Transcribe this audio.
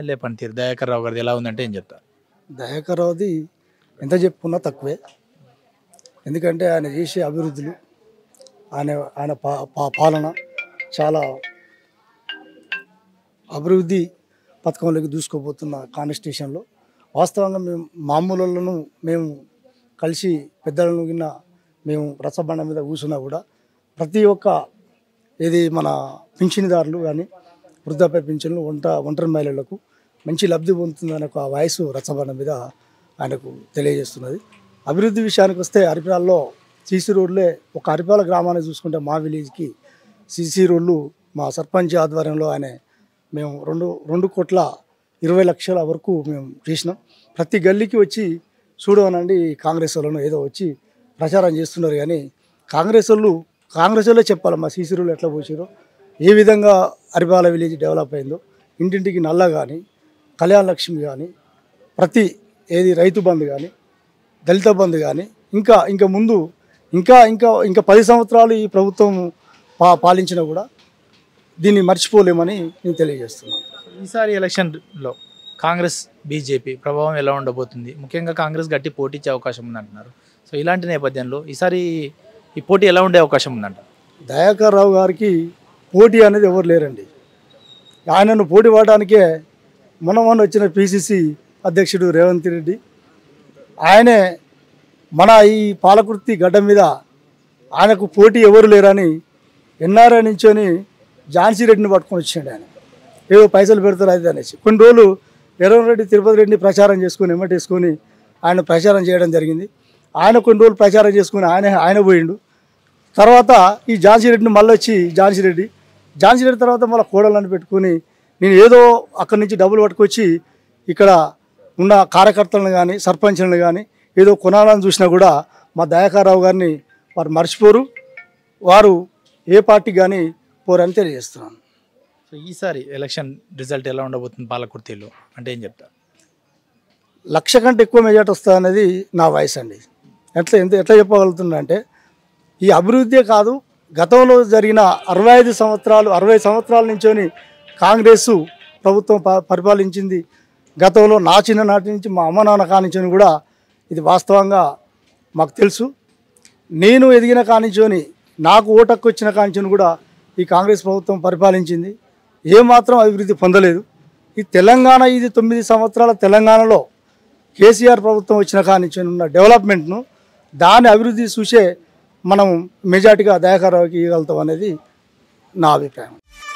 MLA పనితీరు దయాకర్ రావు గారిది ఎలా ఉందంటే ఏం చెప్తారు దయాకరావుది ఎంత చెప్పుకున్నా తక్కువే ఎందుకంటే ఆయన చేసే అభివృద్ధులు ఆయన ఆయన పా పా- పాలన చాలా అభివృద్ధి పథకంలోకి దూసుకోబోతున్న కాన్స్టిట్యూషన్లో వాస్తవంగా మేము మామూలులను మేము కలిసి పెద్దలను గిన్న మేము రచ్చబండ మీద కూర్చున్నా కూడా ప్రతి ఒక్క ఏది మన పింఛనిదారులు కానీ వృద్ధాప్య పింఛన్లు వంట ఒంటరి మహిళలకు మంచి లబ్ధి పొందుతుందనే ఒక వాయిస్ రచ్చబండ మీద ఆయనకు తెలియజేస్తున్నది అభివృద్ధి విషయానికి వస్తే అరిపాలలో సీసీ రోడ్లే ఒక అరిపాల గ్రామాన్ని చూసుకుంటే మా విలేజ్కి సీసీ రోడ్లు మా సర్పంచ్ ఆధ్వర్యంలో ఆయన మేము రెండు రెండు కోట్ల ఇరవై లక్షల వరకు మేము చేసినాం ప్రతి గల్లీకి వచ్చి చూడవనండి కాంగ్రెస్ వాళ్ళను ఏదో వచ్చి ప్రచారం చేస్తున్నారు కానీ కాంగ్రెస్ వాళ్ళు కాంగ్రెస్ వాళ్ళే చెప్పాలి మా సీసీ రోడ్లు ఎట్లా పోసారో ఏ విధంగా అరిపాల విలేజ్ డెవలప్ అయిందో ఇంటింటికి నల్ల కానీ కళ్యాణ లక్ష్మి కానీ ప్రతి ఏది రైతు బంధు కానీ దళిత బంధు కానీ ఇంకా ఇంకా ముందు ఇంకా ఇంకా ఇంకా పది సంవత్సరాలు ఈ ప్రభుత్వం పా పాలించినా కూడా దీన్ని మర్చిపోలేమని నేను తెలియజేస్తున్నాను ఈసారి ఎలక్షన్లో కాంగ్రెస్ బీజేపీ ప్రభావం ఎలా ఉండబోతుంది ముఖ్యంగా కాంగ్రెస్ గట్టి పోటీ ఇచ్చే అవకాశం ఉందంటున్నారు సో ఇలాంటి నేపథ్యంలో ఈసారి ఈ పోటీ ఎలా ఉండే అవకాశం ఉందంట దయాకర్ రావు గారికి పోటీ అనేది ఎవరు లేరండి ఆయనను పోటీ పడడానికే మొన్న మొన్న వచ్చిన పిసిసి అధ్యక్షుడు రేవంత్ రెడ్డి ఆయనే మన ఈ పాలకుర్తి గడ్డ మీద ఆయనకు పోటీ ఎవరు లేరని ఎన్ఆర్ఐ నుంచొని ఝాన్సీ రెడ్డిని పట్టుకొని వచ్చాడు ఆయన ఏవో పైసలు పెడతారు అది అనేసి కొన్ని రోజులు రేవంత్ రెడ్డి తిరుపతి రెడ్డిని ప్రచారం చేసుకొని ఎమ్మటేసుకొని ఆయన ప్రచారం చేయడం జరిగింది ఆయన కొన్ని రోజులు ప్రచారం చేసుకొని ఆయన ఆయన పోయిండు తర్వాత ఈ ఝాన్సీ రెడ్డిని మళ్ళీ వచ్చి ఝాన్సీ రెడ్డి ఝాన్సీ రెడ్డి తర్వాత మళ్ళీ కోడలను పెట్టుకొని నేను ఏదో అక్కడి నుంచి డబ్బులు పట్టుకొచ్చి ఇక్కడ ఉన్న కార్యకర్తలను కానీ సర్పంచ్లను కానీ ఏదో కొనాలని చూసినా కూడా మా దయాకర్రావు గారిని వారు మర్చిపోరు వారు ఏ పార్టీ కానీ పోరని తెలియజేస్తున్నాను సో ఈసారి ఎలక్షన్ రిజల్ట్ ఎలా ఉండబోతుంది పాలకుర్తిలో అంటే ఏం చెప్తారు లక్ష కంటే ఎక్కువ మెజార్టీ వస్తుంది అనేది నా వాయిస్ అండి ఎట్లా ఎంత ఎట్లా చెప్పగలుగుతున్నా అంటే ఈ అభివృద్ధే కాదు గతంలో జరిగిన అరవై ఐదు సంవత్సరాలు అరవై సంవత్సరాల నుంచొని కాంగ్రెస్ ప్రభుత్వం ప- పరిపాలించింది గతంలో నా చిన్ననాటి నుంచి మా అమ్మ నాన్న కానించని కూడా ఇది వాస్తవంగా మాకు తెలుసు నేను ఎదిగిన కానించోని నాకు ఓటక్కు వచ్చిన కానించని కూడా ఈ కాంగ్రెస్ ప్రభుత్వం పరిపాలించింది ఏమాత్రం అభివృద్ధి పొందలేదు ఈ తెలంగాణ ఇది తొమ్మిది సంవత్సరాల తెలంగాణలో కేసీఆర్ ప్రభుత్వం వచ్చిన కానించి ఉన్న డెవలప్మెంట్ను దాని అభివృద్ధి చూసే మనం మెజార్టీగా దయాకరావుకి ఇవ్వగలుగుతాం అనేది నా అభిప్రాయం